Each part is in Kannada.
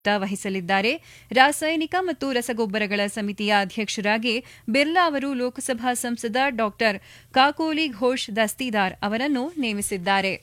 ವಹಿಸಲಿದ್ದಾರೆ ರಾಸಾಯನಿಕ ಮತ್ತು ರಸಗೊಬ್ಬರಗಳ ಸಮಿತಿಯ ಅಧ್ಯಕ್ಷರಾಗಿ ಬಿರ್ಲಾ ಅವರು ಲೋಕಸಭಾ ಸಂಸದ ಡಾ ಕಾಕೋಲಿ ಘೋಷ್ ದಸ್ತಿದಾರ್ ಅವರನ್ನು ನೇಮಿಸಿದ್ದಾರೆ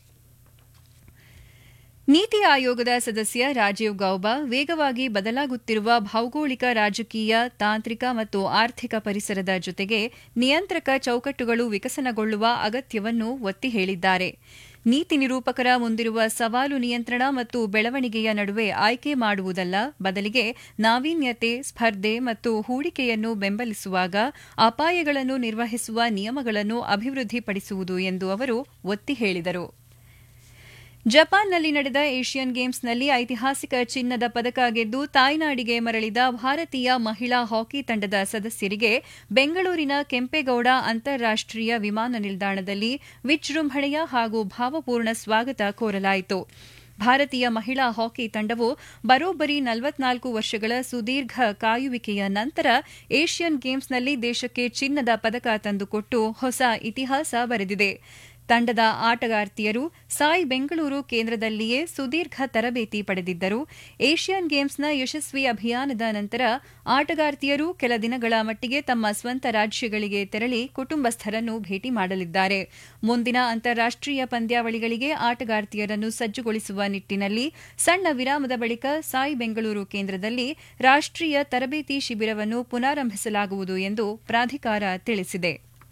ನೀತಿ ಆಯೋಗದ ಸದಸ್ಯ ರಾಜೀವ್ ಗೌಬಾ ವೇಗವಾಗಿ ಬದಲಾಗುತ್ತಿರುವ ಭೌಗೋಳಿಕ ರಾಜಕೀಯ ತಾಂತ್ರಿಕ ಮತ್ತು ಆರ್ಥಿಕ ಪರಿಸರದ ಜೊತೆಗೆ ನಿಯಂತ್ರಕ ಚೌಕಟ್ಟುಗಳು ವಿಕಸನಗೊಳ್ಳುವ ಅಗತ್ಯವನ್ನು ಒತ್ತಿ ಹೇಳಿದ್ದಾರೆ ನೀತಿ ನಿರೂಪಕರ ಮುಂದಿರುವ ಸವಾಲು ನಿಯಂತ್ರಣ ಮತ್ತು ಬೆಳವಣಿಗೆಯ ನಡುವೆ ಆಯ್ಕೆ ಮಾಡುವುದಲ್ಲ ಬದಲಿಗೆ ನಾವೀನ್ಯತೆ ಸ್ಪರ್ಧೆ ಮತ್ತು ಹೂಡಿಕೆಯನ್ನು ಬೆಂಬಲಿಸುವಾಗ ಅಪಾಯಗಳನ್ನು ನಿರ್ವಹಿಸುವ ನಿಯಮಗಳನ್ನು ಅಭಿವೃದ್ಧಿಪಡಿಸುವುದು ಎಂದು ಅವರು ಒತ್ತಿ ಹೇಳಿದರು ಜಪಾನ್ನಲ್ಲಿ ನಡೆದ ಏಷ್ಯನ್ ಗೇಮ್ಸ್ನಲ್ಲಿ ಐತಿಹಾಸಿಕ ಚಿನ್ನದ ಪದಕ ಗೆದ್ದು ತಾಯ್ನಾಡಿಗೆ ಮರಳಿದ ಭಾರತೀಯ ಮಹಿಳಾ ಹಾಕಿ ತಂಡದ ಸದಸ್ಯರಿಗೆ ಬೆಂಗಳೂರಿನ ಕೆಂಪೇಗೌಡ ಅಂತಾರಾಷ್ಟೀಯ ವಿಮಾನ ನಿಲ್ದಾಣದಲ್ಲಿ ವಿಜೃಂಭಣೆಯ ಹಾಗೂ ಭಾವಪೂರ್ಣ ಸ್ವಾಗತ ಕೋರಲಾಯಿತು ಭಾರತೀಯ ಮಹಿಳಾ ಹಾಕಿ ತಂಡವು ಬರೋಬ್ಬರಿ ನಲವತ್ನಾಲ್ಕು ವರ್ಷಗಳ ಸುದೀರ್ಘ ಕಾಯುವಿಕೆಯ ನಂತರ ಏಷ್ಯನ್ ಗೇಮ್ಸ್ನಲ್ಲಿ ದೇಶಕ್ಕೆ ಚಿನ್ನದ ಪದಕ ತಂದುಕೊಟ್ಟು ಹೊಸ ಇತಿಹಾಸ ಬರೆದಿದೆ ತಂಡದ ಆಟಗಾರ್ತಿಯರು ಸಾಯ್ ಬೆಂಗಳೂರು ಕೇಂದ್ರದಲ್ಲಿಯೇ ಸುದೀರ್ಘ ತರಬೇತಿ ಪಡೆದಿದ್ದರು ಏಷ್ಯನ್ ಗೇಮ್ಸ್ನ ಯಶಸ್ವಿ ಅಭಿಯಾನದ ನಂತರ ಆಟಗಾರ್ತಿಯರು ಕೆಲ ದಿನಗಳ ಮಟ್ಟಿಗೆ ತಮ್ಮ ಸ್ವಂತ ರಾಜ್ಯಗಳಿಗೆ ತೆರಳಿ ಕುಟುಂಬಸ್ಥರನ್ನು ಭೇಟಿ ಮಾಡಲಿದ್ದಾರೆ ಮುಂದಿನ ಅಂತಾರಾಷ್ಟೀಯ ಪಂದ್ಯಾವಳಿಗಳಿಗೆ ಆಟಗಾರ್ತಿಯರನ್ನು ಸಜ್ಜುಗೊಳಿಸುವ ನಿಟ್ಟಿನಲ್ಲಿ ಸಣ್ಣ ವಿರಾಮದ ಬಳಿಕ ಸಾಯ್ ಬೆಂಗಳೂರು ಕೇಂದ್ರದಲ್ಲಿ ರಾಷ್ಟೀಯ ತರಬೇತಿ ಶಿಬಿರವನ್ನು ಪುನಾರಂಭಿಸಲಾಗುವುದು ಎಂದು ಪ್ರಾಧಿಕಾರ ತಿಳಿಸಿದೆ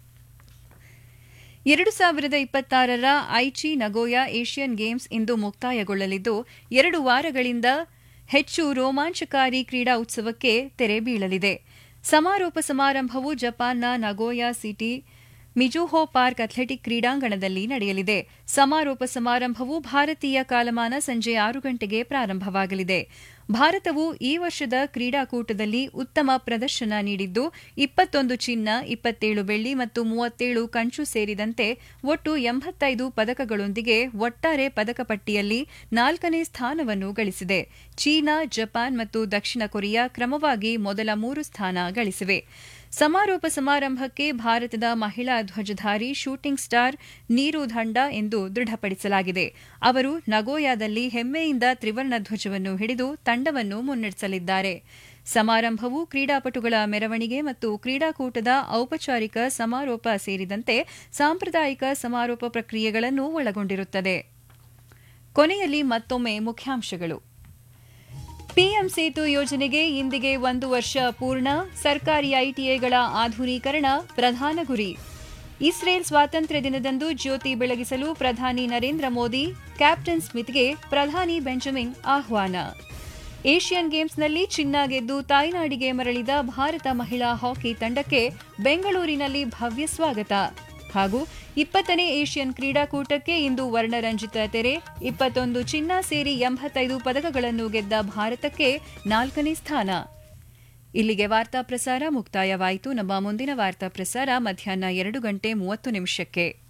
ಎರಡು ಸಾವಿರದ ಇಪ್ಪತ್ತಾರರ ಐಚಿ ನಗೋಯಾ ಏಷ್ಯನ್ ಗೇಮ್ಸ್ ಇಂದು ಮುಕ್ತಾಯಗೊಳ್ಳಲಿದ್ದು ಎರಡು ವಾರಗಳಿಂದ ಹೆಚ್ಚು ರೋಮಾಂಚಕಾರಿ ಕ್ರೀಡಾ ಉತ್ಸವಕ್ಕೆ ತೆರೆ ಬೀಳಲಿದೆ ಸಮಾರೋಪ ಸಮಾರಂಭವು ಜಪಾನ್ನ Nagoya City Mizuho Park athletic ಕ್ರೀಡಾಂಗಣದಲ್ಲಿ ನಡೆಯಲಿದೆ ಸಮಾರೋಪ ಸಮಾರಂಭವು ಭಾರತೀಯ ಕಾಲಮಾನ ಸಂಜೆ ಆರು ಗಂಟೆಗೆ ಪ್ರಾರಂಭವಾಗಲಿದೆ ಭಾರತವು ಈ ವರ್ಷದ ಕ್ರೀಡಾಕೂಟದಲ್ಲಿ ಉತ್ತಮ ಪ್ರದರ್ಶನ ನೀಡಿದ್ದು ಇಪ್ಪತ್ತೊಂದು ಚಿನ್ನ ಇಪ್ಪತ್ತೇಳು ಬೆಳ್ಳಿ ಮತ್ತು ಮೂವತ್ತೇಳು ಕಂಚು ಸೇರಿದಂತೆ ಒಟ್ಟು ಎಂಬತ್ತೈದು ಪದಕಗಳೊಂದಿಗೆ ಒಟ್ಟಾರೆ ಪದಕ ಪಟ್ಟಿಯಲ್ಲಿ ನಾಲ್ಕನೇ ಸ್ಥಾನವನ್ನು ಗಳಿಸಿದೆ ಚೀನಾ ಜಪಾನ್ ಮತ್ತು ದಕ್ಷಿಣ ಕೊರಿಯಾ ಕ್ರಮವಾಗಿ ಮೊದಲ ಮೂರು ಸ್ಥಾನ ಗಳಿಸಿವೆ ಸಮಾರೋಪ ಸಮಾರಂಭಕ್ಕೆ ಭಾರತದ ಮಹಿಳಾ ಧ್ವಜಧಾರಿ ಶೂಟಿಂಗ್ ಸ್ಟಾರ್ ನೀರು ದಂಡ ಎಂದು ದೃಢಪಡಿಸಲಾಗಿದೆ ಅವರು ನಗೋಯಾದಲ್ಲಿ ಹೆಮ್ಮೆಯಿಂದ ತ್ರಿವರ್ಣ ಧ್ವಜವನ್ನು ಹಿಡಿದು ತಂಡವನ್ನು ಮುನ್ನಡೆಸಲಿದ್ದಾರೆ ಸಮಾರಂಭವು ಕ್ರೀಡಾಪಟುಗಳ ಮೆರವಣಿಗೆ ಮತ್ತು ಕ್ರೀಡಾಕೂಟದ ಔಪಚಾರಿಕ ಸಮಾರೋಪ ಸೇರಿದಂತೆ ಸಾಂಪ್ರದಾಯಿಕ ಸಮಾರೋಪ ಪ್ರಕ್ರಿಯೆಗಳನ್ನು ಒಳಗೊಂಡಿರುತ್ತದೆ ಕೊನೆಯಲ್ಲಿ ಮತ್ತೊಮ್ಮೆ ಮುಖ್ಯಾಂಶಗಳು ಪಿಎಂ ಸೇತು ಯೋಜನೆಗೆ ಇಂದಿಗೆ ಒಂದು ವರ್ಷ ಪೂರ್ಣ ಸರ್ಕಾರಿ ಐಟಿಐಗಳ ಆಧುನೀಕರಣ ಪ್ರಧಾನ ಗುರಿ ಇಸ್ರೇಲ್ ಸ್ವಾತಂತ್ರ್ಯ ದಿನದಂದು ಜ್ಯೋತಿ ಬೆಳಗಿಸಲು ಪ್ರಧಾನಿ ನರೇಂದ್ರ ಮೋದಿ ಕ್ಯಾಪ್ಟನ್ ಸ್ಮಿತ್ಗೆ ಪ್ರಧಾನಿ ಬೆಂಜಮಿನ್ ಆಹ್ವಾನ ಏಷ್ಯನ್ ಗೇಮ್ಸ್ನಲ್ಲಿ ಚಿನ್ನ ಗೆದ್ದು ತಾಯ್ನಾಡಿಗೆ ಮರಳಿದ ಭಾರತ ಮಹಿಳಾ ಹಾಕಿ ತಂಡಕ್ಕೆ ಬೆಂಗಳೂರಿನಲ್ಲಿ ಭವ್ಯ ಸ್ವಾಗತ ಹಾಗೂ ಇಪ್ಪತ್ತನೇ ಏಷ್ಯನ್ ಕ್ರೀಡಾಕೂಟಕ್ಕೆ ಇಂದು ವರ್ಣರಂಜಿತ ತೆರೆ ಇಪ್ಪತ್ತೊಂದು ಚಿನ್ನ ಸೇರಿ ಎಂಬತ್ತೈದು ಪದಕಗಳನ್ನು ಗೆದ್ದ ಭಾರತಕ್ಕೆ ನಾಲ್ಕನೇ ಸ್ಥಾನ ಇಲ್ಲಿಗೆ ವಾರ್ತಾ ಪ್ರಸಾರ ಮುಕ್ತಾಯವಾಯಿತು ನಮ್ಮ ಮುಂದಿನ ವಾರ್ತಾ ಪ್ರಸಾರ ಮಧ್ಯಾಹ್ನ ಎರಡು ಗಂಟೆ ಮೂವತ್ತು ನಿಮಿಷಕ್ಕೆ